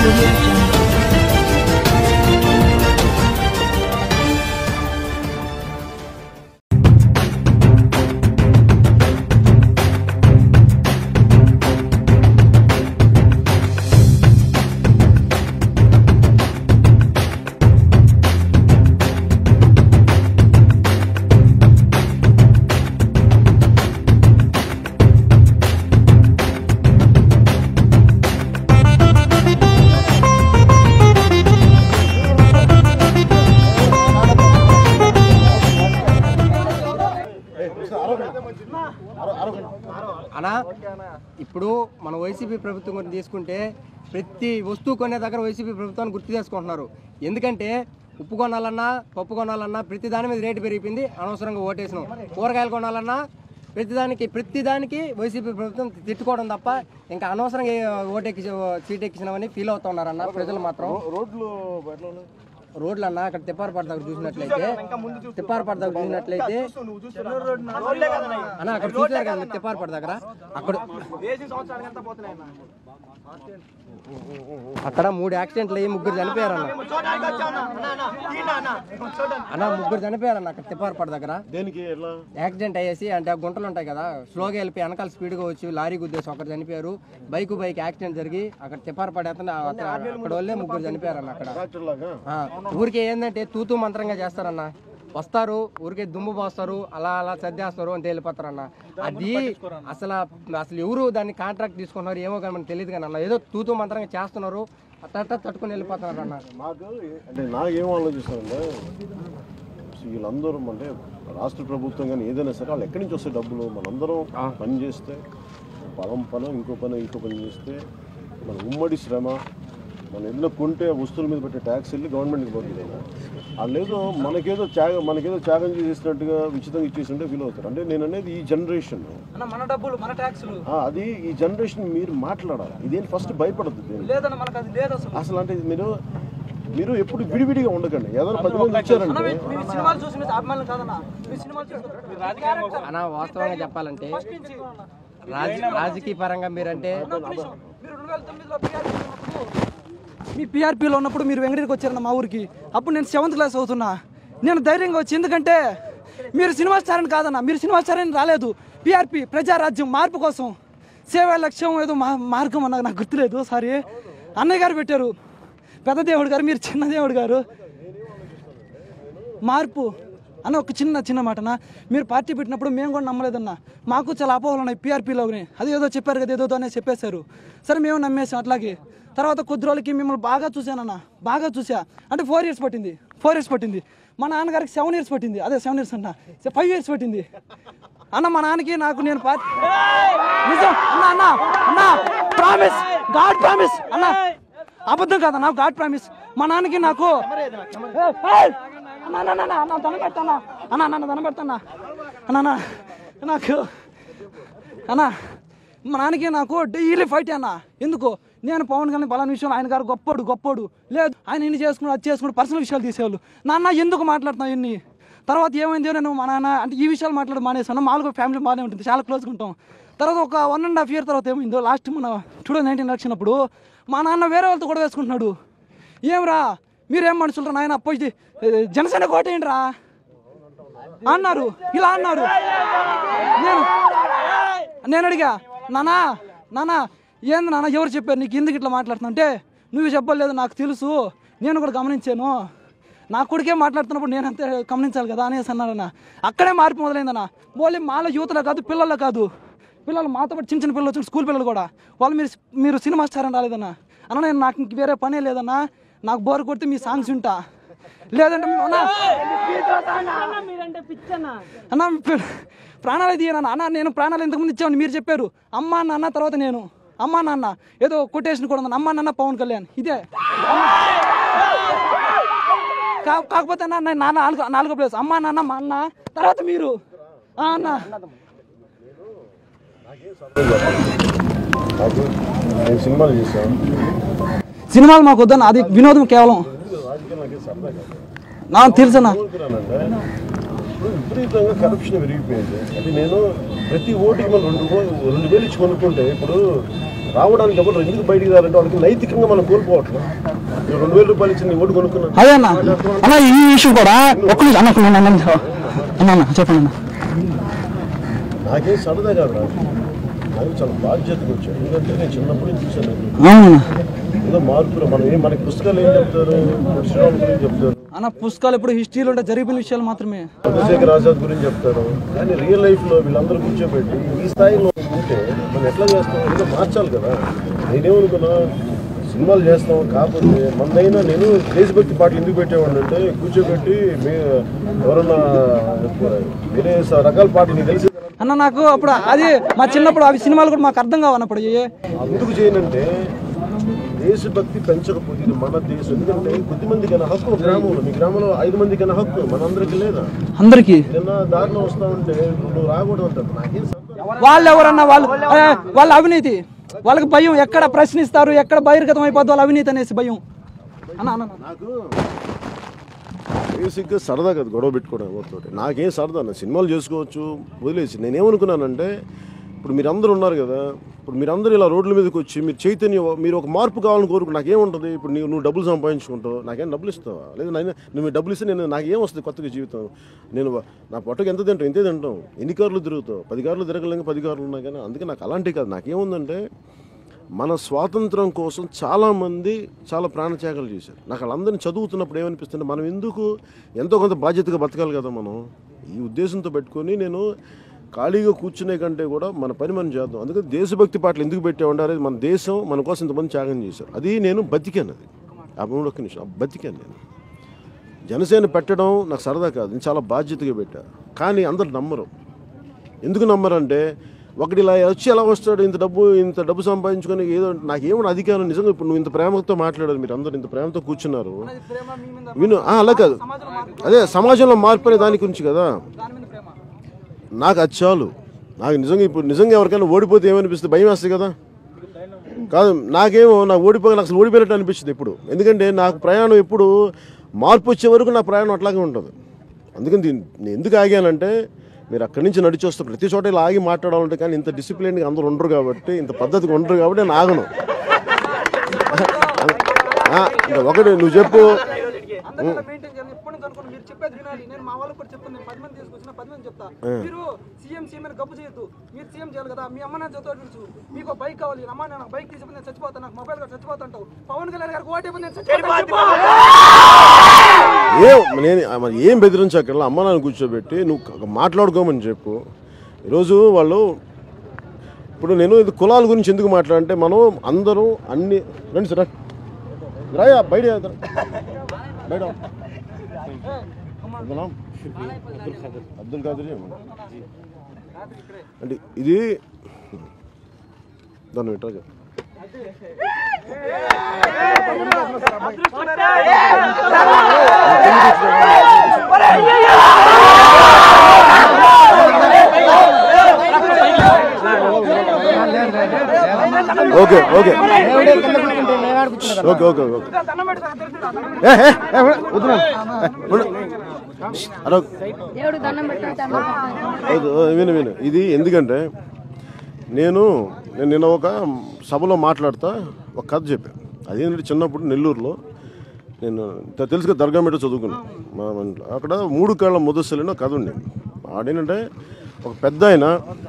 audio jungle. అనా ఇప్పుడు మన వైసీపీ ప్రభుత్వం గురించి తీసుకుంటే ప్రతి వస్తువు కొనే దగ్గర వైసీపీ ప్రభుత్వాన్ని గుర్తు చేసుకుంటున్నారు ఎందుకంటే ఉప్పు కొనాలన్నా పప్పు కొనాలన్నా ప్రతి దాని మీద రేటు పెరిగిపోయింది అనవసరంగా ఓటేసినాం కూరగాయలు కొనాలన్నా ప్రతిదానికి ప్రతిదానికి వైసీపీ ప్రభుత్వం తిట్టుకోవడం తప్ప ఇంకా అనవసరంగా ఏ ఓటెక్కి సీట్ ఎక్కించినామని ఫీల్ అవుతున్నారన్న ప్రజలు మాత్రం రోడ్లు ఎట్లా ఉన్నాయి రోడ్లు అన్న అక్కడ తిప్పారపాటు దగ్గర చూసినట్లయితే తిప్పారపాటు దగ్గర చూసినట్లయితే అన్న అక్కడ చూసారు కదా మీరు తిప్పారపాటు దగ్గర అక్కడ అక్కడ మూడు యాక్సిడెంట్లు అయ్యి ముగ్గురు చనిపోయారు అన్న అన్న ముగ్గురు చనిపోయారు అన్న అక్కడ తిప్పారపాటు దగ్గర దేనికి ఎట్లా యాక్సిడెంట్ అయ్యేసి అంటే ఆ గుంటలు ఉంటాయి కదా స్లోగా వెళ్ళిపోయి వెనకాల స్పీడ్గా వచ్చి లారీ గుద్దేసి ఒకరు చనిపోయారు బైక్ బైక్ యాక్సిడెంట్ జరిగి అక్కడ తిప్పారు పడేస్తే అక్కడ వాళ్ళే ముగ్గురు చనిపోయారు అన్న అక్కడ డాక్టర్ లాగా ఆ, ఊరికే ఏంటంటే తూతూ మంత్రంగా చేస్తారన్న వస్తారు ఊరికే దుమ్ము పోస్తారు అలా అలా సర్దేస్తారు అని వెళ్ళిపోతారన్న అది అసలు అసలు ఎవరు దాన్ని కాంట్రాక్ట్ తీసుకున్నారు ఏమో కానీ మనకు తెలియదు కానీ అన్న ఏదో తూతూ మంత్రంగా చేస్తున్నారు అట్ట తట్టుకుని వెళ్ళిపోతున్నారు అన్న నాకు అంటే నాకు ఏం ఆలోచిస్తానంటే వీళ్ళందరూ అంటే రాష్ట్ర ప్రభుత్వం కానీ ఏదైనా సరే వాళ్ళు ఎక్కడి నుంచి వస్తాయి డబ్బులు మనందరం పని చేస్తే పొలం పని ఇంకో పని ఇంకో పని చేస్తే మన ఉమ్మడి శ్రమ మనం ఏదైనా కొంటే ఆ వస్తువుల మీద పెట్టే ట్యాక్స్ వెళ్ళి గవర్నమెంట్కి పోతుంది వాళ్ళేదో మనకేదో త్యాగం మనకేదో త్యాగం చేసినట్టుగా ఉచితంగా ఇచ్చేసింటే ఫీల్ అవుతారు అంటే నేను అనేది ఈ జనరేషన్ అన్న మన డబ్బులు మన ట్యాక్సులు అది ఈ జనరేషన్ మీరు మాట్లాడాలి ఇదేం ఫస్ట్ భయపడద్దు దీనికి. లేదన్న మనకు అది లేదు అసలు అసలు అంటే మీరు మీరు ఎప్పుడు విడివిడిగా ఉండకండి ఏదైనా పది మంది అన్న వచ్చారంటే మీ- మీ సినిమాలు చూసి మీరు అభిమానులు కాదన్న మీ సినిమాలు చూసి అన్న వాస్తవంగా చెప్పాలంటే రాజ రాజకీయ పరంగా మీరంటే మీరు రెండు వేల తొమ్మిదిలో PRP లో ఉన్నప్పుడు మీ పిఆర్పీలో ఉన్నప్పుడు మీరు వెంకటగిరికి వచ్చారన్న మా ఊరికి అప్పుడు నేను సెవెంత్ క్లాస్ అవుతున్నా నేను ధైర్యంగా వచ్చి ఎందుకంటే మీరు సినిమా స్టార్ అని కాదన్న మీరు సినిమా స్టార్ అని రాలేదు పిఆర్పి ప్రజారాజ్యం మార్పు కోసం సేవా లక్ష్యం ఏదో మా మార్గం అన్న నాకు గుర్తులేదు సారీ అన్నయ్య గారు పెట్టారు పెద్ద దేవుడు గారు మీరు చిన్న దేవుడు గారు మార్పు అన్న ఒక చిన్న చిన్న మాటనా మీరు పార్టీ పెట్టినప్పుడు మేము కూడా నమ్మలేదన్న మాకు చాలా అపోహలు ఉన్నాయి పీఆర్పీలోని అది ఏదో చెప్పారు కదా ఏదో అనే చెప్పేశారు సరే మేము నమ్మేసాం అట్లాగే తర్వాత కొద్ది రోజులకి మిమ్మల్ని బాగా చూశానన్న బాగా చూసా అంటే ఫోర్ ఇయర్స్ పట్టింది ఫోర్ ఇయర్స్ పట్టింది మా నాన్నగారికి సెవెన్ ఇయర్స్ పట్టింది అదే సెవెన్ ఇయర్స్ అన్న ఫైవ్ ఇయర్స్ పట్టింది అన్న మా నాన్నకి నాకు నేను పార్టీ నిజం అన్న అన్న అన్న ప్రామిస్ గాడ్ ప్రామిస్ అన్న అబద్ధం కాదన్న గాడ్ ప్రామిస్ మా నాన్నకి నాకు ఏయ్, ఏయ్! అన్న అన్న అన్న అన్న దండం పెడతానా అన్న అన్న దండం పెడతానా అన్న అన్న నాకు అన్న మా నాన్నకి నాకు డైలీ ఫైట్ అన్న ఎందుకు నేను పవన్ కళ్యాణ్ పలానా విషయంలో ఆయన గారు గొప్పోడు గొప్పోడు లేదు ఆయన ఇన్ని చేసుకున్నాడు అది చేసుకున్నాడు పర్సనల్ విషయాలు తీసేవాళ్ళు నాన్న ఎందుకు మాట్లాడుతున్నావు ఇన్ని తర్వాత ఏమైందో నేను మా నాన్న అంటే ఈ విషయాలు మాట్లాడి మానేసాను మామూలుగా ఫ్యామిలీ బాగానే ఉంటుంది చాలా క్లోజ్గా ఉంటాం తర్వాత ఒక వన్ అండ్ హాఫ్ ఇయర్ తర్వాత ఏమైందో లాస్ట్ మన టూ థౌసండ్ నైన్టీన్ ఎలక్షన్ అప్పుడు మా నాన్న వేరే వాళ్ళతో కూడా వేసుకుంటున్నాడు ఏమ్రా మీరేం మనుషులు నాయన పోయి ఏ, జనసేన కోటేయండి రా అన్నారు ఇలా అన్నారు నేను నేను అడిగా నానా నానా ఏంది నాన్న ఎవరు చెప్పారు నీకు ఎందుకు ఇట్లా మాట్లాడుతున్నా అంటే నువ్వు చెప్పలేదు నాకు తెలుసు నేను కూడా గమనించాను నా కొడుకే మాట్లాడుతున్నప్పుడు నేను అంతే గమనించాలి కదా అనేసి అన్నాడన్న అక్కడే మార్పు మొదలైందన్న మోలీ మాలో యువతలో కాదు పిల్లల్లో కాదు పిల్లలు మాతో పాటు చిన్న చిన్న పిల్లలు వచ్చిన స్కూల్ పిల్లలు కూడా వాళ్ళు మీరు మీరు సినిమా స్టార్ అని రాలేదన్న అన్న నేను నాకు ఇంక వేరే పనే లేదన్నా నాకు బోర్ కొడితే మీ సాంగ్స్ వింటా లేదంటే అన్న అన్న పి- ప్రాణాలు తీయనన్న అన్న నేను ప్రాణాలు ఇంతకుముందు ఇచ్చామని మీరు చెప్పారు అమ్మ నాన్న తర్వాత నేను అమ్మ నాన్న ఏదో కొటేషన్ కూడా ఉంది అమ్మ నాన్న పవన్ కళ్యాణ్ ఇదే కా- కాకపోతే అన్న నేను నాన్న నాలుగో నాలుగో ప్లేస్ అమ్మ నాన్న మా అన్న తర్వాత మీరు ఆ, అన్న నాకు నేను సినిమాలు చేశాను సినిమాలు మాకు వద్దన్న అది వినోదం కేవలం రాజకీయం నాకేం సరదా కాదు నాకు తెలుసన్నా కోరుకున్నానంటే ఇప్పుడు విపరీతంగా కరప్షన్ పెరిగిపోయింది అంటే నేను ప్రతి ఓటుకి మనం రెండు రూ- రెండు వేలు ఇచ్చి కొనుక్కుంటే ఇప్పుడు రావడానికి ఎవరు ఎందుకు బయటికి రారంటే వాళ్ళకి నైతికంగా మనం కోల్పోవట్లేదు నేను రెండు వేల రూపాయలు ఇచ్చి నీ ఓటు కొనుక్కున్నాను అదే అన్న అన్న ఈ ఇష్యూ కూడా ఒక్క నిమిషం అన్న ఒక్క నిమిషం, అన్న అన్న, అన్న అన్న చెప్పండి అన్న నాకేం సరదా కాదు రా. నాకు చాలా బాధ్యతగా వచ్చాను ఎందుకంటే నేను చిన్నప్పుడు చూశాను అవునన్న ఏదో మార్పులు మనం ఏం మనకి పుస్తకాలు ఏం చెప్తారు శ్రీరాముల గురించి చెప్తారు అన్న పుస్తకాలు ఎప్పుడు హిస్టరీలో ఉంటే జరిగిన విషయాలు మాత్రమే చంద్రశేఖర్ ఆజాద్ గురించి చెప్తారు కానీ రియల్ లైఫ్ లో వీళ్ళందరూ కూర్చోబెట్టి ఈ స్థాయిలో ఉంటే మనం ఎట్లా చేస్తాం ఏదో మార్చాలి కదా నేనేమనుకున్నా సినిమాలు చేస్తాం కాకపోతే మనదైనా నేను దేశభక్తి పాటలు ఎందుకు పెట్టేవాడిని అంటే కూర్చోబెట్టి మీ ఎవరన్నా వేరే స- రకాల పాటలు నీకు తెలిసి అన్న నాకు అప్పుడు అది మా చిన్నప్పుడు అవి సినిమాలు కూడా మాకు అర్థం కావన్నప్పుడు ఏ ఎందుకు చేయనంటే దేశభక్తి పెంచకపోతే ఇది మన దేశం ఎందుకంటే కొద్ది మందికైనా హక్కు గ్రామంలో మీ గ్రామంలో ఐదు మందికైనా హక్కు మనందరికీ లేదా అందరికీ ఏదైనా దారిలో వస్తా ఉంటే నువ్వు రాకూడదు అంటారు నాకేం సంబంధం వాళ్ళు ఎవరన్నా వాళ్ళు ఏ, వాళ్ళ అవినీతి వాళ్ళకి భయం ఎక్కడ ప్రశ్నిస్తారు ఎక్కడ బహిర్గతం అయిపోద్ది వాళ్ళ అవినీతి అనేసి భయం అన్న అన్న అన్న. నాకు బేసిక్గా సరదా కదా గొడవ పెట్టుకోవడం ఎవరితో నాకేం సరదా నా సినిమాలు చేసుకోవచ్చు వదిలేసి నేనేమనుకున్నానంటే ఇప్పుడు మీరందరూ ఉన్నారు కదా ఇప్పుడు మీరందరూ ఇలా రోడ్ల మీదకి వచ్చి మీరు చైతన్యం మీరు ఒక మార్పు కావాలని కోరుకు నాకేముంటుంది ఇప్పుడు నీవు నువ్వు డబ్బులు సంపాదించుకుంటావు నాకేం డబ్బులు ఇస్తావా లేదా నేను నువ్వు డబ్బులు ఇస్తే నేను నాకేం వస్తుంది కొత్తగా జీవితం నేను నా పొట్టకి ఎంత తింటావు ఇంతే తింటాం ఎన్ని కార్లు తిరుగుతావు పది కార్లు తిరగలేక పది కార్లు ఉన్నాయి కానీ అందుకే నాకు అలాంటివి కాదు నాకేముందంటే మన స్వాతంత్రం కోసం చాలామంది చాలా ప్రాణత్యాగాలు చేశారు నాకు వాళ్ళందరినీ చదువుతున్నప్పుడు ఏమనిపిస్తుంది మనం ఎందుకు ఎంతో కొంత బాధ్యతగా బతకాలి కదా మనం ఈ ఉద్దేశంతో పెట్టుకొని నేను ఖాళీగా కూర్చునే కంటే కూడా మన పని మనం చేద్దాం అందుకని దేశభక్తి పాటలు ఎందుకు పెట్టామంటే మన దేశం మన కోసం ఇంతమంది త్యాగం చేశారు అది నేను బతికాను అది ఆ మూడు ఒక్క నిమిషం ఆ బతికాను నేను జనసేన పెట్టడం నాకు సరదా కాదు నేను చాలా బాధ్యతగా పెట్టా కానీ అందరు నమ్మరు ఎందుకు నమ్మరంటే ఒకటి ఇలా వచ్చి ఎలా వస్తాడు ఇంత డబ్బు ఇంత డబ్బు సంపాదించుకొని ఏదో నాకేమన్నా అధికారం నిజంగా ఇప్పుడు నువ్వు ఇంత ప్రేమతో మాట్లాడారు మీరు అందరు ఇంత ప్రేమతో కూర్చున్నారు విను ఆ, అలా కాదు అదే సమాజంలో మార్పు అనే దాని గురించి కదా నాకు అది చాలు నాకు నిజంగా ఇప్పుడు నిజంగా ఎవరికైనా ఓడిపోతే ఏమనిపిస్తుంది భయం వేస్తుంది కదా కాదు నాకేమో నాకు ఓడిపోయి నాకు అసలు ఓడిపోయినట్టు అనిపించింది ఇప్పుడు ఎందుకంటే నాకు ప్రయాణం ఎప్పుడు మార్పు వచ్చే వరకు నా ప్రయాణం అట్లాగే ఉంటుంది అందుకని దీన్ని నేను ఎందుకు ఆగానంటే మీరు అక్కడి నుంచి నడిచి వస్తే ప్రతి చోట ఇలా ఆగి మాట్లాడాలంటే కానీ ఇంత డిసిప్లిన్గా అందరూ ఉండరు కాబట్టి ఇంత పద్ధతిగా ఉండరు కాబట్టి నేను ఆగను ఆ, ఇంకా ఒకటి నువ్వు చెప్పు అందరికీ మెయింటైన్ చేయాలి ఎప్పటి నుంచి అనుకున్నా మీరు చెప్పేది వినాలి నేను మా వాళ్ళకి కూడా చెప్తాను నేను పది మంది తీసుకొచ్చిన పది మంది చెప్తా మీరు సీఎం సీఎం అని గబ్బు చేయొద్దు మీరు సీఎం చేయాలి కదా మీ అమ్మ నా చదువు తెలుసు మీకు బైక్ కావాలి అమ్మ నేను బైక్ తీసుకుని నేను చచ్చిపోతాను నాకు మొబైల్ కూడా చచ్చిపోతా అంటావు పవన్ కళ్యాణ్ గారికి ఓటే నేను చచ్చిపోతాను ఏం నేను ఆ మరి ఏం బెదిరించక్కర్లా అమ్మ నాన్న కూర్చోబెట్టి నువ్వు క- మాట్లాడుకోమని చెప్పు ఈరోజు వాళ్ళు ఇప్పుడు నేను ఇది కులాల గురించి ఎందుకు మాట్లాడంటే మనం అందరూ అన్ని రండి సార్ రండి. రాయా బయట రా. బయట అబ్దుల్ అబ్దుల్ ఖాదర్ అంటే ఇది దాన్ని పెట్టా okay okay okay okay okay ఏ, ఏ, ఏ, వద్దురా. ఏ, ఉండు. అరో దేవుడు దండం పెట్టాను వద్దు, విను విను ఇది ఎందుకంటే నేను నేను నిన్న ఒక సభలో మాట్లాడుతా ఒక కథ చెప్పాను అదేంటంటే చిన్నప్పుడు నెల్లూరులో నేను తె- తెలుసు కదా దర్గా మీద చదువుకున్నాను మా ఇంట్లో అక్కడ మూడు కాళ్ళ ముదస్సులని ఒక కథ ఉండేది ఆడేంటంటే ఒక పెద్ద ఆయన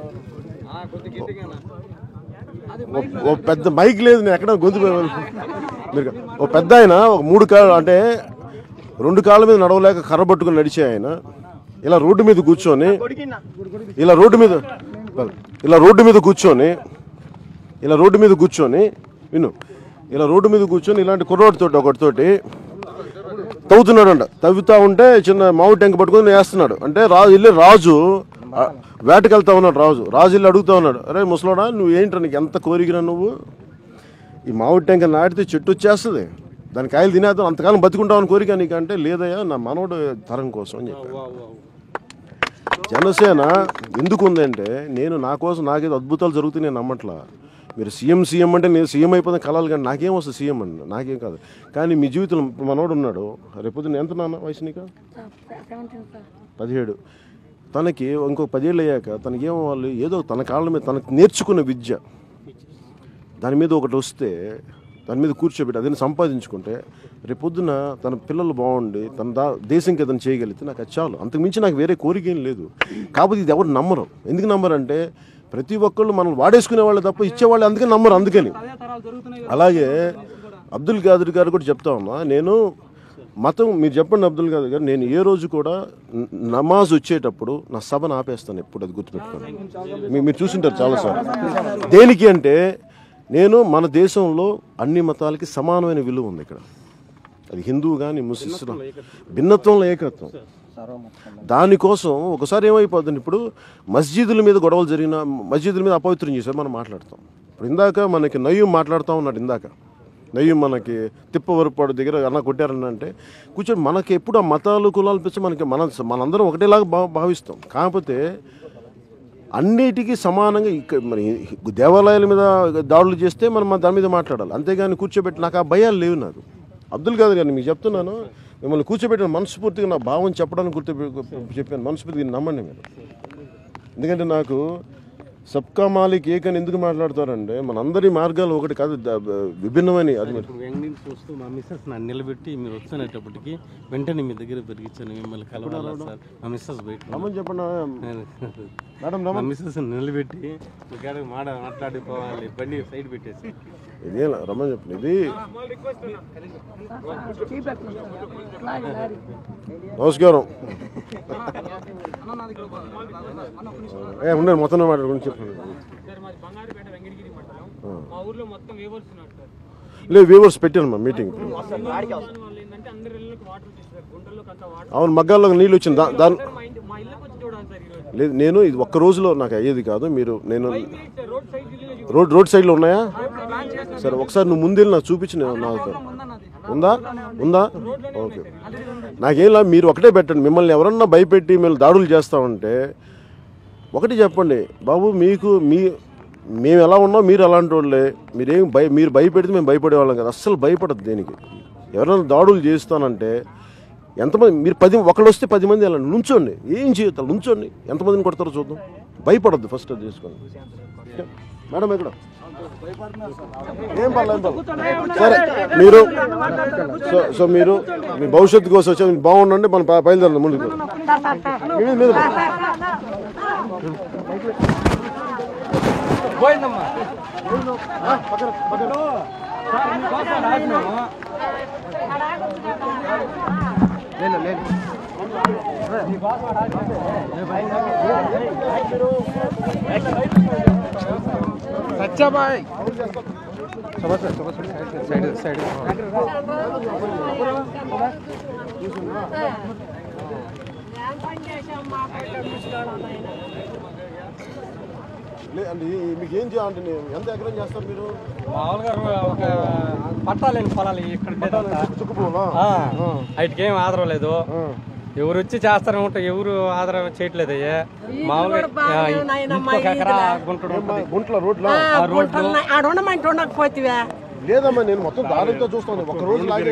ఓ- ఓ పెద్ద మైక్ లేదు నేను ఎక్కడ గొంతు పోయాను. మీరు ఓ పెద్ద ఆయన ఒక మూడు కాళ్ళు అంటే రెండు కాళ్ళ మీద నడవలేక కర్ర పట్టుకుని నడిచే ఆయన ఇలా రోడ్డు మీద కూర్చొని ఇలా రోడ్డు మీద ఇలా రోడ్డు మీద కూర్చొని ఇలా రోడ్డు మీద కూర్చొని విను ఇలా రోడ్డు మీద కూర్చొని ఇలాంటి కుర్రోడితోటి ఒకటితోటి తవ్వుతున్నాడంట తవ్వుతా ఉంటే చిన్న మామిడి టెంక పట్టుకొని వేస్తున్నాడు అంటే రాజు వెళ్ళి రాజు ఆ, వేటకెళ్తా ఉన్నాడు రాజు రాజు వెళ్ళి అడుగుతా ఉన్నాడు అరే ముసలోడా నువ్వు ఏంట్రా నీకు ఎంత కోరికినా నువ్వు ఈ మామిడి టెంక నాటితే చెట్టు వచ్చేస్తుంది దాని కాయలు తినేద్దాం అంతకాలం బతుకుంటామని కోరిక నీకంటే లేదయ్యా నా మనవడు తరం కోసం అని చెప్పాడు జనసేన ఎందుకు ఉందంటే నేను నా కోసం నాకేదో అద్భుతాలు జరుగుతాయి నేను నమ్మట్లా మీరు సీఎం సీఎం అంటే నేను సీఎం అయిపోతే కలాలి కానీ నాకేం వస్తుంది సీఎం అండి నాకేం కాదు కానీ మీ జీవితంలో ఇప్పుడు మనోడు ఉన్నాడు రేపొద్దున ఎంత నాన్న వయసు నీకు సెవెంటీన్ సార్ పదిహేడు తనకి ఇంకో పదేళ్ళు అయ్యాక తనకి ఏమవ్వాలి ఏదో తన కాళ్ళ మీద తనకు నేర్చుకున్న విద్య దాని మీద ఒకటి వస్తే దాని మీద కూర్చోబెట్టి అదని సంపాదించుకుంటే రేపొద్దున తన పిల్లలు బాగుండి తన దా దేశంకి ఏదైనా చేయగలిగితే నాకు అది చాలు అంతకుమించి నాకు వేరే కోరిక ఏం లేదు కాకపోతే ఇది ఎవరు నమ్మరు ఎందుకు నమ్మరు అంటే ప్రతి ఒక్కళ్ళు మనం వాడేసుకునే వాళ్ళు తప్ప ఇచ్చేవాళ్ళు అందుకే నమ్మరు అందుకని అలాగే అబ్దుల్ ఖాదర్ గారు కూడా చెప్తా ఉన్నా నేను మతం మీరు చెప్పండి అబ్దుల్ ఖాదర్ గారు నేను ఏ రోజు కూడా న- నమాజ్ వచ్చేటప్పుడు నా సభను ఆపేస్తాను ఎప్పుడు అది గుర్తుపెట్టుకోండి మీ- మీరు చూసింటారు చాలాసార్లు దేనికి అంటే నేను మన దేశంలో అన్ని మతాలకి సమానమైన విలువ ఉంది ఇక్కడ అది హిందువు కానీ ముస్లిం భిన్నత్వంలో ఏకత్వం దానికోసం ఒకసారి ఏమైపోతుంది ఇప్పుడు మస్జిదుల మీద గొడవలు జరిగిన మస్జిదుల మీద అపవిత్రం చేశారు మనం మాట్లాడతాం ఇప్పుడు ఇందాక మనకి నయ్యం మాట్లాడుతూ ఉన్నాడు ఇందాక నయ్యం మనకి తిప్పవరపాడు దగ్గర అన్న కొట్టారని అంటే కూర్చొని మనకి ఎప్పుడు ఆ మతాలు కులాలు పిచ్చి మనకి మన మనందరం ఒకటేలాగా భా భావిస్తాం కాకపోతే అన్నిటికీ సమానంగా ఇక్కడ మరి దేవాలయాల మీద దాడులు చేస్తే మనం మన దాని మీద మాట్లాడాలి అంతేగాని కూర్చోబెట్టి నాకు ఆ భయాలు లేవు నాకు అబ్దుల్ ఖాదర్ గారిని మీకు చెప్తున్నాను మిమ్మల్ని కూర్చోబెట్టిన మనస్ఫూర్తిగా నా భావం చెప్పడానికి గుర్తు చెప్పాను మనస్ఫూర్తిగా నమ్మండి మీరు ఎందుకంటే నాకు సబ్కా మాలిక్ ఏకని ఎందుకు మాట్లాడతారంటే మనందరి మార్గాలు ఒకటి కాదు ద- విభిన్నమని అది మీరు వెంగళీని చూస్తూ మా మిస్సెస్ నన్ను నిలబెట్టి మీరు వస్తున్నప్పటికి వెంటనే మీ దగ్గర పెరిగించాను మిమ్మల్ని కలవాలా సార్ మా మిస్సెస్ బయట రమ్మని చెప్పండి మేడం మా మిస్సెస్ నిలబెట్టి మీ కాడ మాట మాట్లాడిపోవాలి బండి సైడ్ పెట్టేసి ఇదే రమ్మని చెప్పండి ఇది నమస్కారం ఏ ఉండండి మొత్తం మాట్లాడుకుని చెప్పండి మా ఊర్లో మొత్తం వేవర్స్ ఉన్నారు సార్ లేదు వ్యూవర్స్ పెట్టాను మా మీటింగ్ దాని వల్ల ఏంటంటే అందరి ఇళ్ళకి వాటర్ వచ్చేసారు గుంటల్లోకి అంతా వాటర్ అవును మగ్గాల్లో నీళ్ళు వచ్చింది దా- దాని మా ఇంటి మా ఇళ్ళకి వచ్చి చూడాలి సార్ ఈరోజు లేదు నేను ఇది ఒక్క రోజులో నాకు అయ్యేది కాదు మీరు నేను సార్ రోడ్ సైడ్ ఇల్లు రోడ్ రోడ్ సైడ్లో ఉన్నాయా సరే ఒకసారి నువ్వు ముందెళ్ళి నాకు చూపించి నేను నాకు ఉందా ఉందా ఓకే నాకేంలా మీరు ఒకటే పెట్టండి మిమ్మల్ని ఎవరన్నా భయపెట్టి మిమ్మల్ని దాడులు చేస్తామంటే ఒకటి చెప్పండి బాబు మీకు మీ మేము ఎలా ఉన్నాం మీరు అలాంటి వాళ్ళే మీరేం భయ మీరు భయపెడితే మేము భయపడేవాళ్ళం కదా అస్సలు భయపడదు దేనికి ఎవరైనా దాడులు చేస్తానంటే ఎంతమంది మీరు పది ఒకళ్ళు వస్తే పది మంది అలా నుంచోండి ఏం చేయొద్దు అలా నుంచోండి ఎంతమందిని కొడతారో చూద్దాం భయపడద్దు ఫస్ట్ అది చేసుకోండి మేడం ఎక్కడ ఏం పర్లేదు ఏం పర్లేదు. సరే మీరు సో సో మీరు మీ భవిష్యత్తు కోసం వచ్చి మీరు బాగుండండి మనం బయ- బయలుదేరండి ముందుకు మీద మీద పో. లే- అండి మీకు ఏం చేయాలంటే నేను ఎంత ఎకరం చేస్తారు మీరు మామూలుగా ఒక పట్టాలేని పొలాలు ఇక్కడ చుక్కుపోవాలా వాటికి ఏం ఆధారం లేదు ఎవరు వచ్చి చేస్తారు ఉంటే ఎవరు ఆధారం చేయట్లేదు అయ్యే మామూలుగా ఆ, ఇంకొక ఎకరా గుంటడు ఉంటుంది. గుంట్ల రోడ్ల ఆడ ఉండమంటే ఉండకపోతివా లేదమ్మా నేను మొత్తం దారంతో చూస్తాను ఒక రోజు లాగే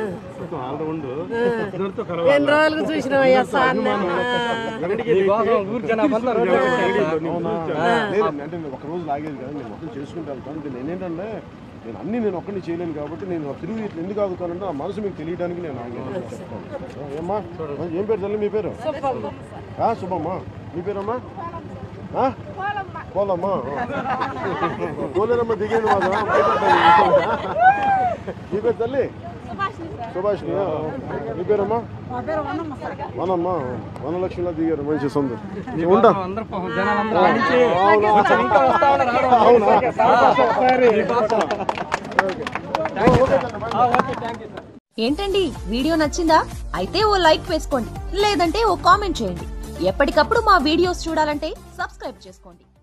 ఎన్ని రోజులకు చూసినావయ్యా సార్ మీకోసం ఊరు జనాభా అంతా రోడ్డు పెట్టారు. లేదండి అంటే నేను ఒక రోజు లాగేది కదా నేను మొత్తం చేసుకుంటూ వెళ్తాను ఇది నేనేంటంటే నేను అన్ని నేను ఒక్కడిని చేయలేను కాబట్టి నేను తిరిగి ఇట్లా ఎందుకు ఆగుతానంటే ఆ మనసు మీకు తెలియడానికి నేను ఆగాను చెప్తాను ఏమ్మా ఏం పేరు తల్లి మీ పేరు ఆ, శుభమ్మా మీ పేరమ్మా ఆ? పోలమ్మా పోలేరమ్మా దిగేది మాదా మీ పేరు తల్లి సుభాష్ని మీ పేరమ్మా వనమ్మా వనలక్ష్మిలా దిగారు మంచి సొంతం ఉంటా అందరూ పాపం జనాలు అందరూ అడిగి కొంచెం ఇంకా వస్తా ఉన్నారు ఆడ మీకోసం. ఆ, ఓకే థ్యాంక్ యూ ఏంటండి వీడియో నచ్చిందా అయితే ఓ లైక్ వేసుకోండి లేదంటే ఓ కామెంట్ చేయండి ఎప్పటికప్పుడు మా వీడియోస్ చూడాలంటే సబ్స్క్రైబ్ చేసుకోండి